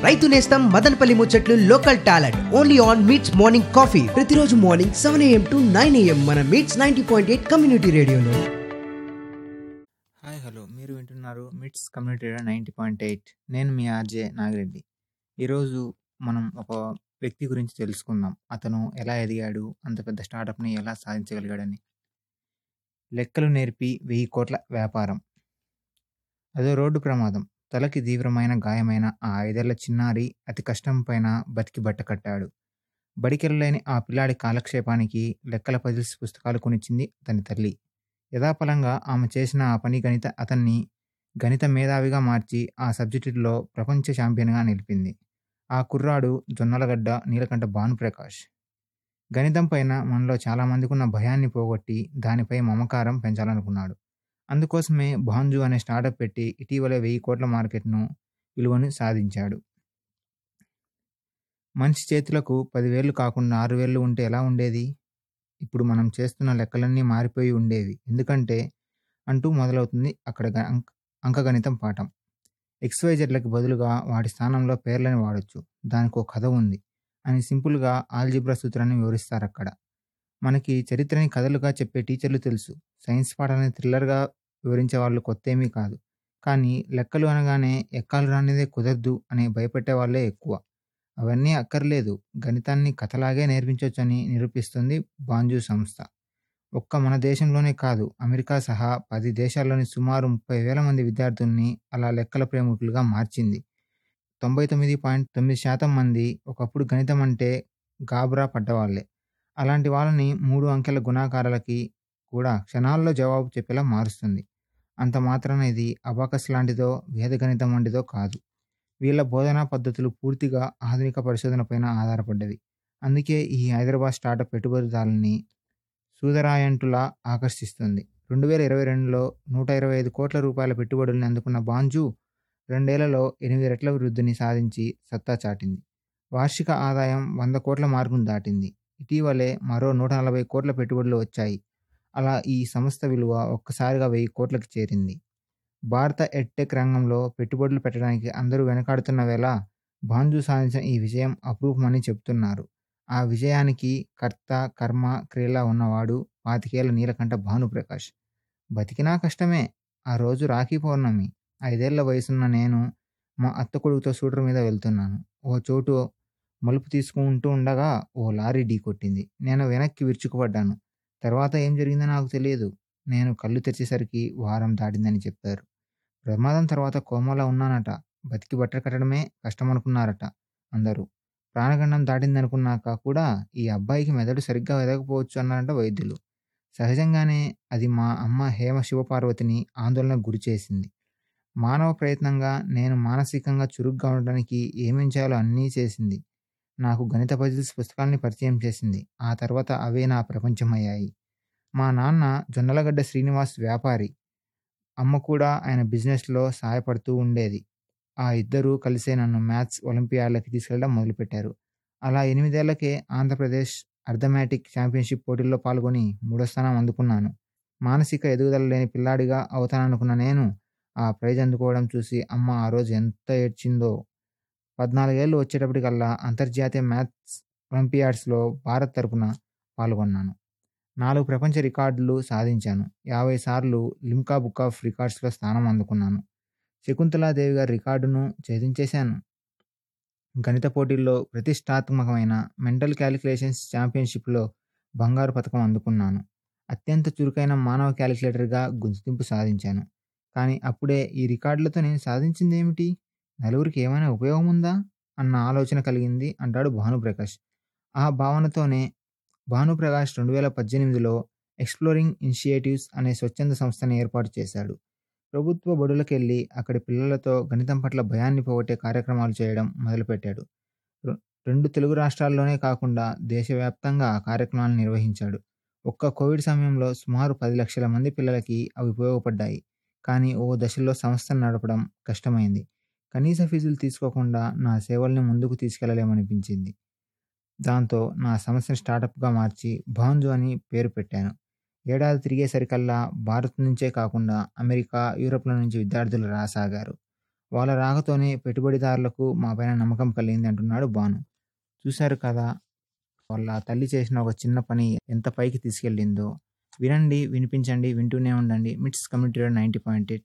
రైతు నేస్తం మదనపల్లి ముచ్చట్లు local talent only on MITS morning coffee ప్రతిరోజు morning seven AM to nine AM మన MITS ninety point eight community రేడియోలో హాయ్ హలో మీరు వింటున్నారు MITS community radio ninety point eight నేను మీ ఆర్జే నాగిరెడ్డి ఈరోజు మనం ఒక వ్యక్తి గురించి తెలుసుకుందాం అతను ఎలా ఎదిగాడు అంత పెద్ద స్టార్టప్ని ఎలా సాధించగలిగాడని లెక్కలు నేర్పి వెయ్యి కోట్ల వ్యాపారం అదో రోడ్డు ప్రమాదం తలకి తీవ్రమైన గాయమైన ఆ ఐదేళ్ల చిన్నారి అతి కష్టం పైన బతికి బట్ట కట్టాడు బడికెళ్ళలేని ఆ పిల్లాడి కాలక్షేపానికి లెక్కల పజిల్స్ పుస్తకాలు కొనిచ్చింది అతని తల్లి యథాపలంగా ఆమె చేసిన ఆ పని గణిత అతన్ని గణిత మేధావిగా మార్చి ఆ సబ్జెక్టులో ప్రపంచ ఛాంపియన్గా నిలిపింది ఆ కుర్రాడు జొన్నలగడ్డ నీలకంఠ భానుప్రకాష్ గణితం పైన మనలో చాలామందికి ఉన్న భయాన్ని పోగొట్టి దానిపై మమకారం పెంచాలనుకున్నాడు అందుకోసమే భాంజు అనే స్టార్టప్ పెట్టి ఇటీవలే వెయ్యి కోట్ల మార్కెట్ను విలువను సాధించాడు మనిషి చేతులకు పదివేలు కాకుండా ఆరు వేలు ఉంటే ఎలా ఉండేది ఇప్పుడు మనం చేస్తున్న లెక్కలన్నీ మారిపోయి ఉండేవి ఎందుకంటే అంటూ మొదలవుతుంది అక్కడ గ- అంక అంకగణితం పాఠం ఎక్స్వైజెడ్లకు బదులుగా వాటి స్థానంలో పేర్లని వాడొచ్చు దానికి ఒక కథ ఉంది అని సింపుల్గా ఆల్జిబ్రా సూత్రాన్ని వివరిస్తారు అక్కడ మనకి చరిత్రని కథలుగా చెప్పే టీచర్లు తెలుసు సైన్స్ పాఠాన్ని థ్రిల్లర్గా వివరించే వాళ్ళు కొత్త ఏమీ కాదు కానీ లెక్కలు అనగానే ఎక్కాలు రానిదే కుదరదు అని భయపెట్టే వాళ్ళే ఎక్కువ అవన్నీ అక్కర్లేదు గణితాన్ని కథలాగే నేర్పించవచ్చని నిరూపిస్తుంది బాంజు సంస్థ ఒక్క మన దేశంలోనే కాదు అమెరికా సహా పది దేశాల్లోని సుమారు ముప్పై వేల మంది విద్యార్థుల్ని అలా లెక్కల ప్రేమికులుగా మార్చింది తొంభై తొమ్మిది పాయింట్ తొమ్మిది శాతం మంది ఒకప్పుడు గణితం అంటే గాబరా పడ్డవాళ్లే అలాంటి వాళ్ళని మూడు అంకెల గుణాకారాలకి కూడా క్షణాల్లో జవాబు చెప్పేలా మారుస్తుంది అంత మాత్రాన ఇది అబాకస్ లాంటిదో వేద గణితం వంటిదో కాదు వీళ్ళ బోధనా పద్ధతులు పూర్తిగా ఆధునిక పరిశోధనపైన ఆధారపడ్డవి అందుకే ఈ హైదరాబాద్ స్టార్టప్ పెట్టుబడిదారుల్ని సూదరాయంటులా ఆకర్షిస్తుంది రెండు వేల ఇరవై రెండులో నూట ఇరవై ఐదు కోట్ల రూపాయల పెట్టుబడుల్ని అందుకున్న బాంజు రెండేళ్లలో ఎనిమిది రెట్ల వృద్ధిని సాధించి సత్తా చాటింది వార్షిక ఆదాయం వంద కోట్ల మార్కును దాటింది ఇటీవలే మరో నూట నలభై కోట్ల పెట్టుబడులు వచ్చాయి అలా ఈ సంస్థ విలువ ఒక్కసారిగా వెయ్యి కోట్లకు చేరింది భారత ఎడ్టెక్ రంగంలో పెట్టుబడులు పెట్టడానికి అందరూ వెనకాడుతున్న వేళ బాంజు సాధించిన ఈ విజయం అప్రూపమని చెప్తున్నారు ఆ విజయానికి కర్త కర్మ క్రియలా ఉన్నవాడు పాతికేళ్ల నీలకంఠ భానుప్రకాష్ బతికినా కష్టమే ఆ రోజు రాఖీ పౌర్ణమి ఐదేళ్ల వయసున్న నేను మా అత్త కొడుకుతో షూటర్ మీద వెళ్తున్నాను ఓ చోటు మలుపు తీసుకుంటూ ఉండగా ఓ లారీ ఢీ కొట్టింది నేను వెనక్కి విరుచుకుపడ్డాను తర్వాత ఏం జరిగిందో నాకు తెలియదు నేను కళ్ళు తెరిచేసరికి వారం దాటిందని చెప్పారు ప్రమాదం తర్వాత కోమాలో ఉన్నానట బతికి బట్ట కట్టడమే కష్టమనుకున్నారట అందరూ ప్రాణగండం దాటిందనుకున్నాక కూడా ఈ అబ్బాయికి మెదడు సరిగ్గా ఎదగకపోవచ్చు అన్నారంట వైద్యులు సహజంగానే అది మా అమ్మ హేమ శివపార్వతిని ఆందోళనకు గురి చేసింది మానవ ప్రయత్నంగా నేను మానసికంగా చురుగ్గా ఉండడానికి ఏమేం చేయాలో అన్నీ చేసింది నాకు గణిత పజిల్స్ పుస్తకాల్ని పరిచయం చేసింది ఆ తర్వాత అవే నా ప్రపంచమయ్యాయి మా నాన్న జొన్నలగడ్డ శ్రీనివాస్ వ్యాపారి అమ్మ కూడా ఆయన బిజినెస్లో సహాయపడుతూ ఉండేది ఆ ఇద్దరూ కలిసే నన్ను మ్యాథ్స్ ఒలింపియాడ్లకి తీసుకెళ్ళడం మొదలుపెట్టారు అలా ఎనిమిదేళ్లకే ఆంధ్రప్రదేశ్ అర్థమెటిక్ ఛాంపియన్షిప్ పోటీల్లో పాల్గొని మూడో స్థానం అందుకున్నాను మానసిక ఎదుగుదల లేని పిల్లాడిగా అవుతాననుకున్న నేను ఆ ప్రైజ్ అందుకోవడం చూసి అమ్మ ఆ రోజు ఎంత ఏడ్చిందో పద్నాలుగేళ్ళు వచ్చేటప్పటికల్లా అంతర్జాతీయ మ్యాథ్స్ ఒలింపియాడ్స్లో భారత్ తరపున పాల్గొన్నాను నాలుగు ప్రపంచ రికార్డులు సాధించాను యాభై సార్లు లిమ్కా బుక్ ఆఫ్ రికార్డ్స్లో స్థానం అందుకున్నాను శకుంతలాదేవి గారి రికార్డును ఛేదించేశాను గణిత పోటీల్లో ప్రతిష్టాత్మకమైన మెంటల్ క్యాలిక్యులేషన్స్ ఛాంపియన్షిప్లో బంగారు పథకం అందుకున్నాను అత్యంత చురుకైన మానవ క్యాలిక్యులేటర్గా గుర్తింపు సాధించాను కానీ అప్పుడే ఈ రికార్డులతో నేను సాధించింది ఏమిటి నలుగురికి ఏమైనా ఉపయోగం ఉందా అన్న ఆలోచన కలిగింది అంటాడు భానుప్రకాష్ ఆ భావనతోనే భానుప్రకాష్ రెండు వేల పద్దెనిమిదిలో ఎక్స్ప్లోరింగ్ ఇనిషియేటివ్స్ అనే స్వచ్ఛంద సంస్థను ఏర్పాటు చేశాడు ప్రభుత్వ బడులకెళ్ళి అక్కడి పిల్లలతో గణితం పట్ల భయాన్ని పోగొట్టే కార్యక్రమాలు చేయడం మొదలుపెట్టాడు రె- రెండు తెలుగు రాష్ట్రాల్లోనే కాకుండా దేశవ్యాప్తంగా ఆ కార్యక్రమాలను నిర్వహించాడు ఒక్క కోవిడ్ సమయంలో సుమారు పది లక్షల మంది పిల్లలకి అవి ఉపయోగపడ్డాయి కానీ ఓ దశలో సంస్థను నడపడం కష్టమైంది కనీస ఫీజులు తీసుకోకుండా నా సేవల్ని ముందుకు తీసుకెళ్లలేమనిపించింది దాంతో నా సంస్థను స్టార్టప్గా మార్చి భాంజు అని పేరు పెట్టాను ఏడాది తిరిగేసరికల్లా భారత్ నుంచే కాకుండా అమెరికా యూరోప్ల నుంచి విద్యార్థులు రాసాగారు వాళ్ళ రాకతోనే పెట్టుబడిదారులకు మా పైన నమ్మకం కలిగింది అంటున్నాడు భాను. చూశారు కదా! వాళ్ళ తల్లి చేసిన ఒక చిన్న పని ఎంత పైకి తీసుకెళ్ళిందో. వినండి, వినిపించండి, వింటూనే ఉండండి. మిట్స్ కమ్యూనిటీ రేడియో 90.8